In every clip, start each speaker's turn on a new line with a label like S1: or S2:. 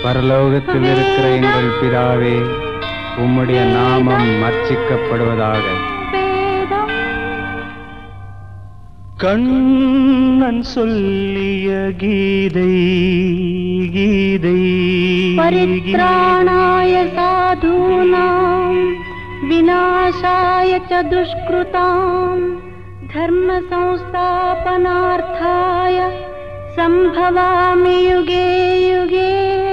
S1: பரலோகத்தில் இருக்கிற எங்கள் பிதாவே உம்முடைய நாமம் மர்ச்சிக்கப்படுவதாக
S2: வேதம்
S3: கண்ணன் சொல்லிய கீதை கீதை
S2: परित्राणाय साधूनां विनाशाय च दुष्कृताम् धर्मसंस्थापनार्थाय सम्भवामि युगे युगे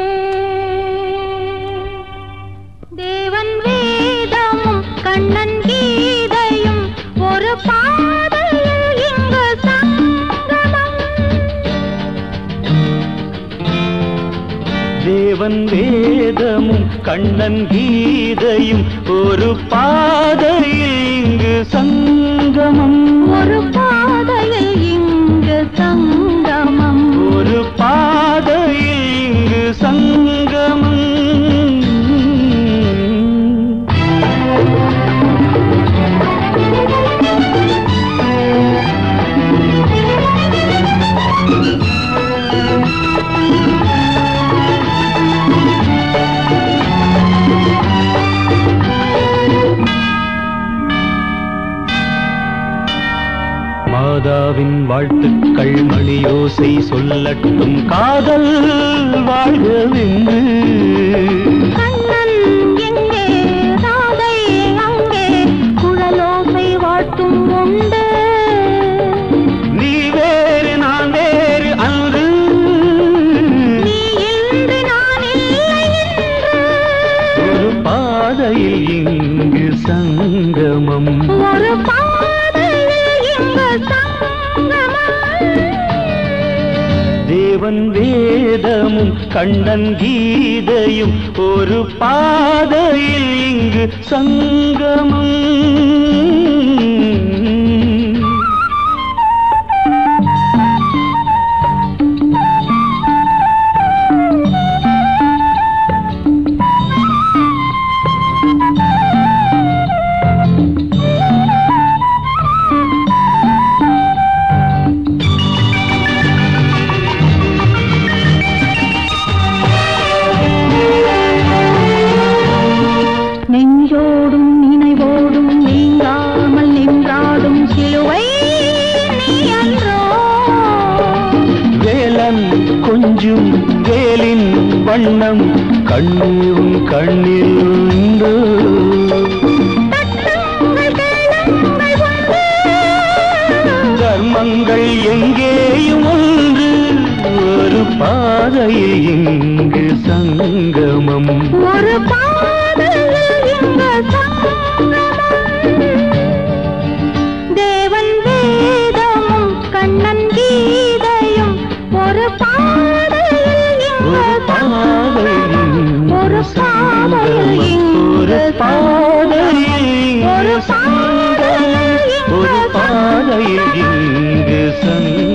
S2: தேவன் வேதமும் கண்ணன் கீதையும் ஒரு பாதையில் இங்கு சங்கமம்
S3: தேவன் வேதமும் கண்ணன் கீதையும் ஒரு பாதையில் இங்கு சங்கமம்
S2: ஒரு பாதையில் இங்கு சங்கமம்
S3: ஒரு பாதையில் இங்கு சங்கமம் மாதாவின் வாழ்த்துக்கள் மணியோசை சொல்லட்டும் காதல் வாழ்கவென்று
S2: கண்ணன் எங்கே ராதை அங்கே குழலோசை வாழ்த்தும் உண்டு
S3: நீ வேறு நான் வேறு அன்று
S2: நீ இன்று நான் இல்லை என்று
S3: ஒரு பாதையில் இங்கு சங்கமம்
S2: ஒரு பாதையில் இங்கு சங்கமம்
S3: தேவன் வேதமும் கண்ணன் கீதையும் ஒரு பாதையில் இங்கு சங்கமம்
S2: நெஞ்சோடும் நினைவோடும் நீங்காமல் நின்றாடும் சிலுவை நீ அன்றோ
S3: வேலன் கொஞ்சும் வேலின் வண்ணம் கண்ணீரும் கண்ணில் உண்டு
S2: தட்டுங்கள் கேளுங்கள் ஒன்று
S3: தர்மங்கள் எங்கேயும் ஒன்று ஒரு பாதையில் இங்கு சங்கமம்
S2: ஒரு பாதையில் இங்கு சங்கமம் தேவன் வேதமும் கண்ணன் கீதையும் ஒரு பாதையில்
S3: ஒரு
S2: இங்கு
S3: பாதையில்
S2: ஒரு பாதையில்
S3: ஒரு
S2: இங்கு
S3: பாதையில்
S2: ஒரு
S3: இங்கு சங்கமம்
S2: பாதையில் இங்கு
S3: ஒரு பாதையில் இங்கு சங்கமம்